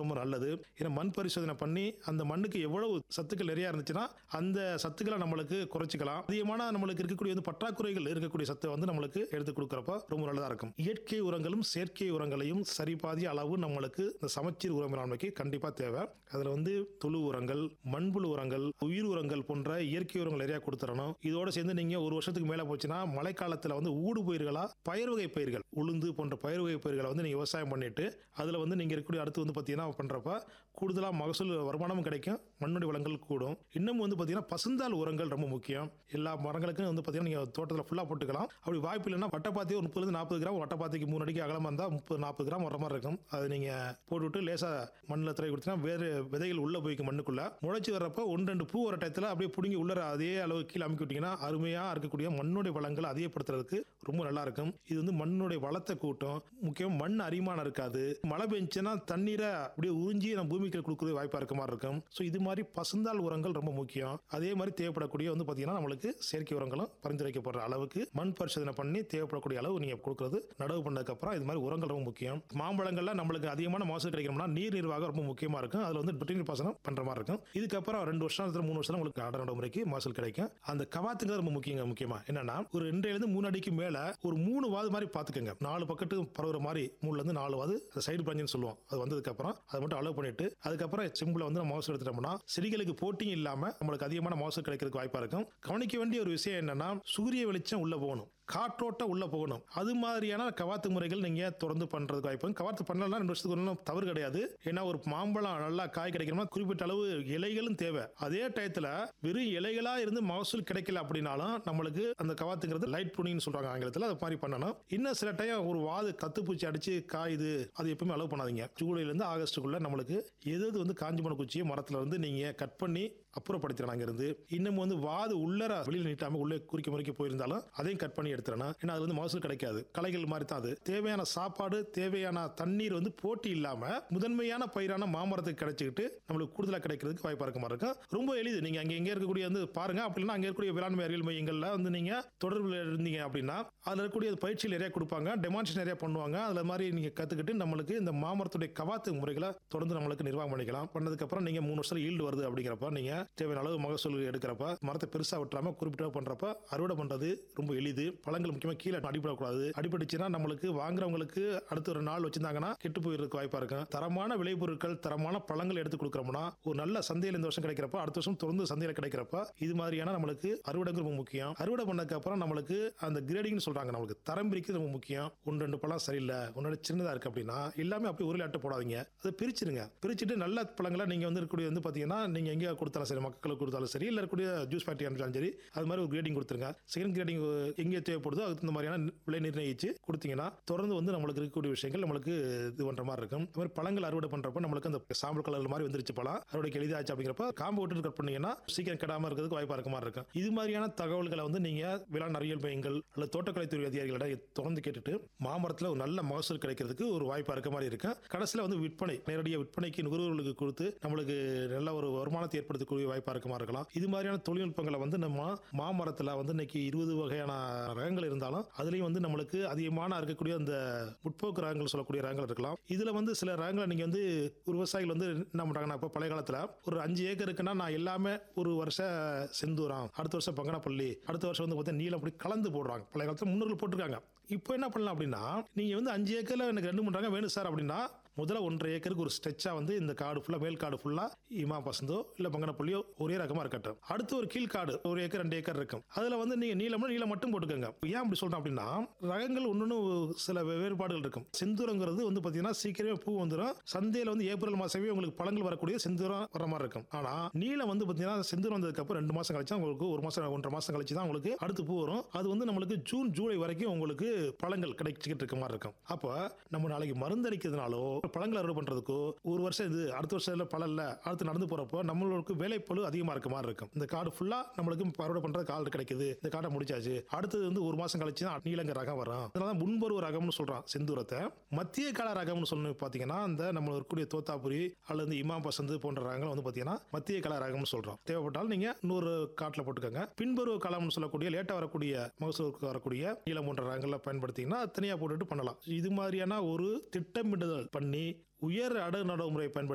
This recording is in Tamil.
ரொம்ப நல்லது ஏன்னா மண் பரிசோதனை பண்ணி அந்த மண்ணுக்கு எவ்வளவு சத்துக்கள் நிறைய இருந்துச்சுன்னா அந்த சத்துக்களை நம்மளுக்கு குறைச்சிக்கலாம் அதிகமான நம்மளுக்கு இருக்கக்கூடிய வந்து பற்றாக்குறைகள் இருக்கக்கூடிய சத்தை வந்து நம்மளுக்கு எடுத்து கொடுக்கறப்ப ரொம்ப நல்லதா இருக்கும் இயற்கை உரங்களும் செயற்கை உரங்களையும் சரிபாதி அளவு நம்மளுக்கு இந்த சமச்சீர் உர மேலாண்மைக்கு கண்டிப்பா தேவை அதுல வந்து தொழு உரங்கள் மண்புழு உரங்கள் உயிர் உரங்கள் போன்ற இயற்கை உரங்கள் நிறைய கொடுத்துடணும் இதோட சேர்ந்து நீங்க ஒரு வருஷத்துக்கு மேல போச்சுன்னா மழைக்காலத்துல வந்து ஊடு பயிர்களா பயிர் வகை பயிர்கள் உளுந்து போன்ற பயிர் வகை பயிர்களை வந்து நீங்க விவசாயம் பண்ணிட்டு அதுல வந்து நீங்க இருக்கக்கூடிய அடுத்து வந்து பாத்தீங்கன்னா பண்றப்ப கூடுதலா மகசூல் வருமானமும் கிடைக்கும் மண்ணுடைய வளங்கள் கூடும் இன்னும் வந்து பாத்தீங்கன்னா பசுந்தாள் உரங்கள் ரொம்ப முக்கியம் எல்லா மரங்களுக்கும் வந்து பாத்தீங்கன்னா நீங்க தோட்டத்தில் ஃபுல்லா போட்டுக்கலாம் அப்படி வாய்ப்பு இல்லைன்னா வட்டப்பாத்தி ஒரு முப்பது நாற்பது கிராம் வட்டப்பாத்திக்கு மூணு அடிக்கு அகலமா இருந்தா முப்பது நாற்பது கிராம் வர மாதிரி இருக்கும் அதை நீங்க போட்டுவிட்டு லேசா மண்ணில் திரை கொடுத்தீங்கன்னா வேறு விதைகள் உள்ள போய்க்கும் மண்ணுக்குள்ள முளைச்சி வர்றப்ப ஒன்று ரெண்டு பூ வர டயத்தில் அப்படியே பிடுங்கி உள்ள அதே அளவு கீழே அமைக்கி விட்டீங்கன்னா அருமையா இருக்கக்கூடிய மண்ணுடைய வளங்களை அதிகப்படுத்துறதுக்கு ரொம்ப நல்லா இருக்கும் இது வந்து மண்ணுடைய வளத்தை கூட்டும் முக்கியம் மண் அரிமானம் இருக்காது மழை பெஞ்சுன்னா தண்ணீரை அப்படியே உறிஞ்சி நம்ம பூமிக்கு கொடுக்குறது வாய்ப்பா இருக்க மாதிரி இருக்கும் ஸோ இது மாதிரி பசுந்தாள் உரங்கள் ரொம்ப முக்கியம் அதே மாதிரி தேவைப்படக்கூடிய வந்து பார்த்தீங்கன்னா நம்மளுக்கு செயற்கை உரங்களும் பரிந்துரைக்கப்படுற அளவுக்கு மண் பரிசோதனை பண்ணி தேவைப்படக்கூடிய அளவு நீங்க கொடுக்குறது நடவு பண்ணதுக்கு அப்புறம் இது மாதிரி உரங்கள் ரொம்ப முக்கியம் மாம்பழங்கள்ல நம்மளுக்கு அதிகமான மகசூல் கிடைக்கணும்னா நீர் நிர்வாகம் ரொம்ப முக்கியமா இருக்கும் அதுல வந்து ட்ரிப் பாசனம் பண்ற மாதிரி இருக்கும் இதுக்கப்புறம் ரெண்டு வருஷம் இல்ல மூணு வருஷம் உங்களுக்கு அடை நடைமுறைக்கு மகசூல் கிடைக்கும் அந்த கவாத்துங்கிறது ரொம்ப முக்கியங்க முக்கியமா என்னன்னா ஒரு ரெண்டுல இருந்து மூணு அடிக்கு மேல ஒரு மூணு வாது மாதிரி பாத்துக்கோங்க நாலு பக்கத்து பரவுற மாதிரி மூணுல இருந்து நாலு வாது சைடு பஞ்சுன்னு சொல்லுவோம் அது வந்ததுக்கு அப்புறம் அதை மட்டும் அலோவ் பண்ணிட்டு அதுக்கப்புறம் செம்புல வந்து நம்ம மகசூல் எடுத்துட்டோம்னா செடிகளுக்கு போட்டியும் இல்லாம நம்மளுக்கு அதிகமான மகசூல் கிடைக்கிறதுக்கு வாய்ப்பா இருக்கும் கவனிக்க வேண்டிய ஒரு விஷயம் என்னன்னா சூரிய வெளிச்சம் உள்ள போகணும் காற்றோட்டம் உள்ள போகணும் அது மாதிரியான கவாத்து முறைகள் நீங்க தொடர்ந்து பண்றதுக்கு வாய்ப்பு இருக்கு. கவாத்து பண்ணலாம் ரெண்டு வருஷத்துக்கு ஒன்றும் தவறு கிடையாது ஏன்னா ஒரு மாம்பழம் நல்லா காய் கிடைக்கணும்னா குறிப்பிட்ட அளவு இலைகளும் தேவை அதே டயத்துல வெறும் இலைகளா இருந்து மகசூல் கிடைக்கல அப்படின்னாலும் நம்மளுக்கு அந்த கவாத்துங்கிறது லைட் ப்ரூனிங் சொல்றாங்க ஆங்கிலத்தில் அது மாதிரி பண்ணணும் இன்னும் சில டைம் ஒரு வாது கத்துப்பூச்சி அடிச்சு காயுது அது எப்பவுமே அலோவ் பண்ணாதீங்க ஜூலைல இருந்து ஆகஸ்ட்டுக்குள்ள நம்மளுக்கு எது எது வந்து காஞ்சி போன குச்சியை மரத்துல இருந்து நீங்க கட் பண்ணி அப்புறப்படுத்திடணும் அங்கிருந்து இன்னும் வந்து வாது உள்ளர வெளியில் நீட்டாம உள்ளே குறிக்க முறைக்க போயிருந்தாலும் அதையும் கட் பண்ணி எடுத்துடணும் ஏன்னா அது வந்து மகசூல் கிடைக்காது களைகள் மாதிரி தான் அது தேவையான சாப்பாடு தேவையான தண்ணீர் வந்து போட்டி இல்லாம முதன்மையான பயிரான மாமரத்துக்கு கிடைச்சிக்கிட்டு நம்மளுக்கு கூடுதலா கிடைக்கிறதுக்கு வாய்ப்பா இருக்க மாதிரி இருக்கும் ரொம்ப எளிது நீங்க அங்க எங்க இருக்கக்கூடிய வந்து பாருங்க அப்படின்னா அங்க இருக்கக்கூடிய வேளாண்மை அறிவியல் மையங்கள்ல வந்து நீங்க தொடர்புல இருந்தீங்க அப்படின்னா அதுல இருக்கக்கூடிய பயிற்சி நிறைய கொடுப்பாங்க டெமான்ஸ்ட்ரேஷன் நிறைய பண்ணுவாங்க அதுல மாதிரி நீங்க கத்துக்கிட்டு நம்மளுக்கு இந்த மாமரத்துடைய கவாத்து முறைகளை தொடர்ந்து நம்மளுக்கு நிர்வாகம் பண்ணிக்கலாம் பண்ணதுக்கு அப்புறம் நீங்க மூணு வருஷம் ஈல்டு வருது அப்படிங்கிறப்ப நீங்க தேவையான அளவு மகசூல் எடுக்கிறப்ப மரத்தை பெருசா விட்டுறாம குறிப்பிட்ட பண்றப்ப அறுவடை பண்றது ரொம்ப எளிது பழங்கள் முக்கியமா கீழே அடிபடக்கூடாது அடிபட்டுச்சுன்னா நம்மளுக்கு வாங்குறவங்களுக்கு அடுத்த ஒரு நாள் வச்சிருந்தாங்கன்னா கெட்டு போயிருக்க வாய்ப்பா இருக்கும் தரமான விளைபொருட்கள் தரமான பழங்கள் எடுத்து கொடுக்குறோம்னா ஒரு நல்ல சந்தையில் இந்த வருஷம் கிடைக்கிறப்ப அடுத்த வருஷம் தொடர்ந்து சந்தையில் கிடைக்கிறப்ப இது மாதிரியான நம்மளுக்கு அறுவடைங்கிறது ரொம்ப முக்கியம் அறுவடை பண்ணதுக்கு அப்புறம் நம்மளுக்கு அந்த கிரேடிங்னு சொல்றாங்க நம்மளுக்கு தரம் பிரிக்கிறது ரொம்ப முக்கியம் ஒன்று ரெண்டு பழம் சரியில்லை ஒன்னோட சின்னதா இருக்கு அப்படின்னா எல்லாமே அப்படியே ஒரு அட்டை போடாதீங்க அதை பிரிச்சிருங்க பிரிச்சுட்டு நல்ல பழங்களை நீங்க வந்து இருக்கக்கூடிய வந்து பாத்தீங்கன்னா நீங்க எங்க கொடுத்தாலும் சரி மக்களுக்கு கொடுத்தாலும் சரி இல்ல இருக்கக்கூடிய ஜூஸ் ஃபேக்டரி இருந்தாலும் சரி அது மாதிரி ஒரு கிரேடிங் கொடுத்துருங்க செகண்ட் கிரேடிங் எங்கே தேவைப்படுதோ அதுக்கு இந்த மாதிரியான விலை நிர்ணயிச்சு கொடுத்தீங்கன்னா தொடர்ந்து வந்து நம்மளுக்கு இருக்கக்கூடிய விஷயங்கள் நம்மளுக்கு இது பண்ற மாதிரி இருக்கும் இந்த மாதிரி பழங்கள் அறுவடை பண்றப்ப நம்மளுக்கு அந்த சாம்பல் கலர் மாதிரி வந்துருச்சு பழம் அறுவடைக்கு எளிதாச்சு அப்படிங்கிறப்ப காம்பு விட்டு கட் பண்ணீங்கன்னா சீக்கிரம் கெடாம இருக்கிறதுக்கு வாய்ப்பா இருக்க மாதிரி இருக்கும் இது மாதிரியான தகவல்களை வந்து நீங்க வேளாண் அறிவியல் மையங்கள் அல்லது தோட்டக்கலைத்துறை அதிகாரிகளிடம் தொடர்ந்து கேட்டுட்டு மாமரத்தில் ஒரு நல்ல மகசூல் கிடைக்கிறதுக்கு ஒரு வாய்ப்பா இருக்க மாதிரி இருக்கும் கடைசியில் வந்து விற்பனை நேரடியாக விற்பனைக்கு நுகர்வோர்களுக்கு கொடுத்து நம்மளுக்கு நல்ல ஒரு வருமானத்தை ஏற்படுத்தக்கூடிய வாய்ப்பா இருக்க மாதிரி இருக்கலாம் இது மாதிரியான தொழில்நுட்பங்களை வந்து நம்ம மாமரத்தில் வந்து இன்னைக்கு இருபது வகையான ரகங்கள் இருந்தாலும் அதுலயும் வந்து நம்மளுக்கு அதிகமான இருக்கக்கூடிய அந்த முற்போக்கு ரகங்கள் சொல்லக்கூடிய ரகங்கள் இருக்கலாம் இதுல வந்து சில ரகங்களை நீங்க வந்து ஒரு விவசாயிகள் வந்து என்ன பண்றாங்கன்னா இப்போ பழைய காலத்துல ஒரு அஞ்சு ஏக்கர் இருக்குன்னா நான் எல்லாமே ஒரு வருஷம் செந்தூரம் அடுத்த வருஷம் பங்கனப்பள்ளி அடுத்த வருஷம் வந்து பார்த்தீங்கன்னா நீலம் அப்படி கலந்து போடுறாங்க பழைய காலத்துல முன்னோர்கள் போட்டிருக்காங்க இப்போ என்ன பண்ணலாம் அப்படின்னா நீங்க வந்து அஞ்சு ஏக்கர்ல எனக்கு ரெண்டு மூணு ரகம் வேணும் சார் அப்படின்னா முதல்ல ஒன்றரை ஏக்கருக்கு ஒரு ஸ்ட்ரெச்சா வந்து இந்த காடு ஃபுல்லா மேல் காடு ஃபுல்லா இமா பசந்தோ இல்ல பங்கனப்பள்ளியோ ஒரே ரகமா இருக்கட்டும் அடுத்து ஒரு கீழ்காடு ஒரு ஏக்கர் ரெண்டு ஏக்கர் இருக்கும் அதுல வந்து நீங்க நீளம்னா நீளம் மட்டும் போட்டுக்கோங்க ஏன் அப்படி சொல்றேன் அப்படின்னா ரகங்கள் ஒன்னொன்னு சில வேறுபாடுகள் இருக்கும் செந்தூரங்கிறது வந்து பாத்தீங்கன்னா சீக்கிரமே பூ வந்துடும் சந்தையில வந்து ஏப்ரல் மாசமே உங்களுக்கு பழங்கள் வரக்கூடிய செந்தூரம் வர மாதிரி இருக்கும் ஆனா நீளம் வந்து பாத்தீங்கன்னா செந்தூரம் வந்ததுக்கு அப்புறம் ரெண்டு மாசம் கழிச்சா உங்களுக்கு ஒரு மாசம் ஒன்றரை மாசம் கழிச்சு தான் உங்களுக்கு அடுத்து பூ வரும் அது வந்து நம்மளுக்கு ஜூன் ஜூலை வரைக்கும் உங்களுக்கு பழங்கள் கிடைச்சிக்கிட்டு இருக்க மாதிரி இருக்கும் அப்போ நம்ம நாளைக்கு மருந்து அடிக்கிறதுனாலோ பழங்கள் அறுவடை பண்றதுக்கோ ஒரு வருஷம் இது அடுத்த வருஷம் பழம் இல்ல அடுத்து நடந்து போறப்போ நம்மளுக்கு வேலைப்பழு அதிகமா இருக்க மாதிரி இருக்கும் இந்த காடு ஃபுல்லா நம்மளுக்கு அறுவடை பண்றது காடு கிடைக்குது இந்த காட்டை முடிச்சாச்சு அடுத்தது வந்து ஒரு மாசம் கழிச்சு தான் நீலங்க ரகம் வரும் அதனால முன்பருவ ரகம்னு சொல்றான் செந்தூரத்தை மத்திய கால ரகம்னு சொல்லணும் பாத்தீங்கன்னா இந்த நம்ம இருக்கக்கூடிய தோத்தாபுரி அல்லது இமாம் பசந்து போன்ற ரகங்கள் வந்து பாத்தீங்கன்னா மத்திய கால ரகம்னு சொல்றோம் தேவைப்பட்டாலும் நீங்க இன்னொரு காட்டுல போட்டுக்கோங்க பின்பருவ காலம்னு சொல்லக்கூடிய லேட்டா வரக்கூடிய மகசூலுக்கு வரக்கூடிய நீளம் போன்ற ரகங்களை பயன்படுத்திங்கன்னா தனியா போட்டுட்டு பண்ணலாம் இது மாதிரியான ஒரு திட்டமிடுதல் பண்ணி உயர் அடு நடைமுறை பயன்படுத்தி